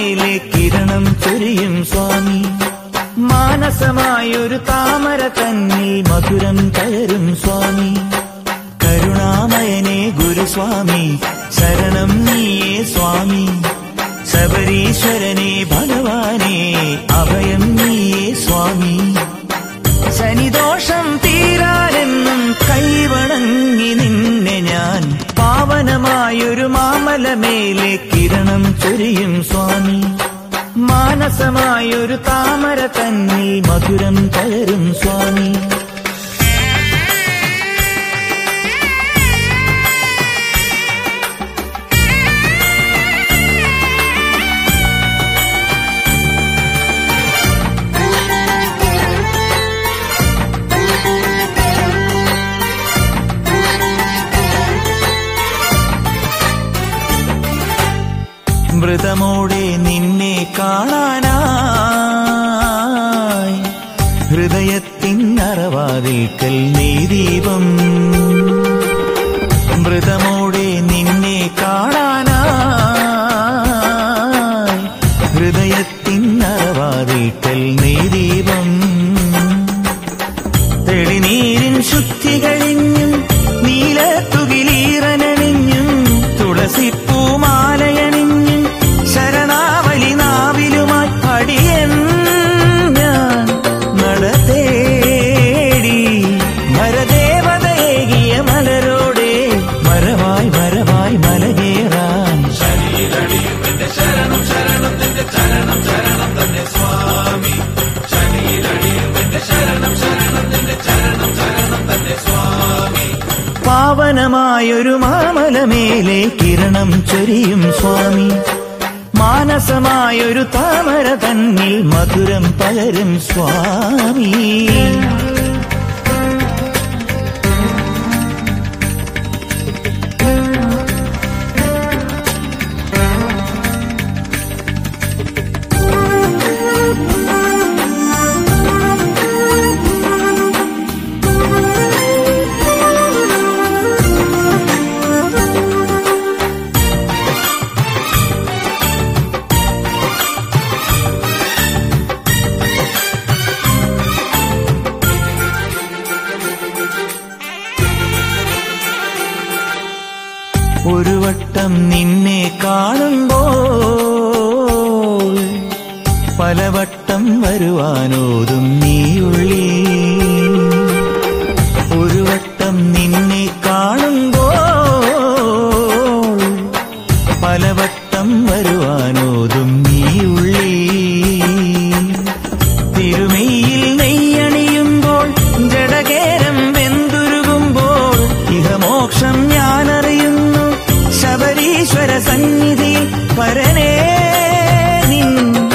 മാമലമേലെ കിരണം ചൊരിയും സ്വാമി മാനസമായൊരു താമര തന്നിൽ മധുരം കയറും സ്വാമി കരുണാമയനെ ഗുരുസ്വാമി ശരണം നീയേ സ്വാമി ശബരീശ്വരനെ ഭഗവാനെ അഭയം നീയേ സ്വാമി ശനിദോഷം തീരാനെന്നും കൈവണങ്ങി നിന്നെ ഞാൻ പാവനമായൊരു മാമലമേലെ കിരണം ചൊരിയും സ്വാമി മാനസമായൊരു താമര തന്നിൽ മധുരം കയറും സ്വാമി മൃതമോടെ നിന്നെ കാണാനായി ഹൃദയത്തിൻ അറവാതിൽക്കൽ നീ ദീപം മൃതമോടെ നിന്നെ കാണാനായി ഹൃദയത്തിൻ അറവാതിൽക്കൽ നീ ദീപം തെളിനീരിൻ ശുദ്ധി കഴിഞ്ഞും നീലത്തുകിലീറനണിഞ്ഞും തുളസിപ്പൂമാലയണിഞ്ഞും ശരണാവലി നാവിലുമായി അടിയൻ ഞാൻ നടതേടി മരദേവതയേകിയ മലരോടെ മരമായി മരമായി മലകേറാൻ പാവനമായൊരു മാമലമേലെ കിരണം ചൊരിയും സ്വാമി മാനസമായൊരു താമര തന്നിൽ മധുരം പകരും സ്വാമി ഒരു വട്ടം നിന്നെ കാണുമ്പോൾ പലവട്ടം വരുവാനോതും നീയുള്ളി ഒരു വട്ടം നിന്നെ കാണുമ്പോൾ പലവട്ടം വരുവാനോതും നീയുള്ളി തിരുമെയിൽ നെയ്യണിയുമ്പോൾ ജഡകേരം വെന്തുരുകുമ്പോൾ ഇഹമോക്ഷം ഞാനറിയുന്നു ശബരീശ്വര സന്നിധി പരനേ നിൻ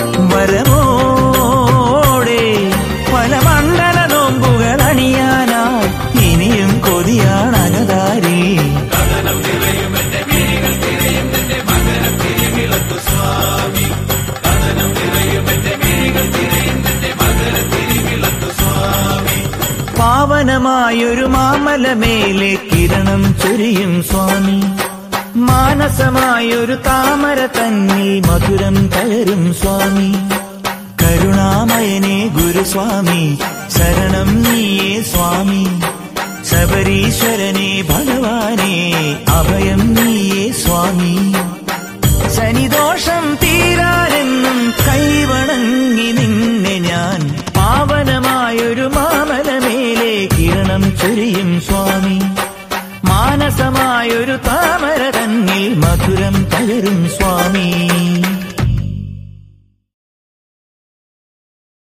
വരമോടെ പല മണ്ഡല നോമ്പുകൾ അണിയാനായി ഇനിയും കൊതിയാണകതാരി പാവനമായൊരു മാമലമേലെ കിരണം ചൊരിയും സ്വാമി മാനസമായൊരു താമര തന്നിൽ മധുരം കയറും സ്വാമി കരുണാമയനെ ഗുരുസ്വാമി ശരണം നീയേ സ്വാമി ശബരീശ്വരനെ ഭഗവാനെ അഭയം നീയേ സ്വാമി ശനിദോഷം തീരാനെന്നും കൈവണങ്ങി നിന്നെ ഞാൻ പാവനമായൊരു മാമലമേലെ കിരണം ചൊരിയും സ്വാമി മാനസമായൊരു താമര തന്നിൽ മധുരം പകരും സ്വാമി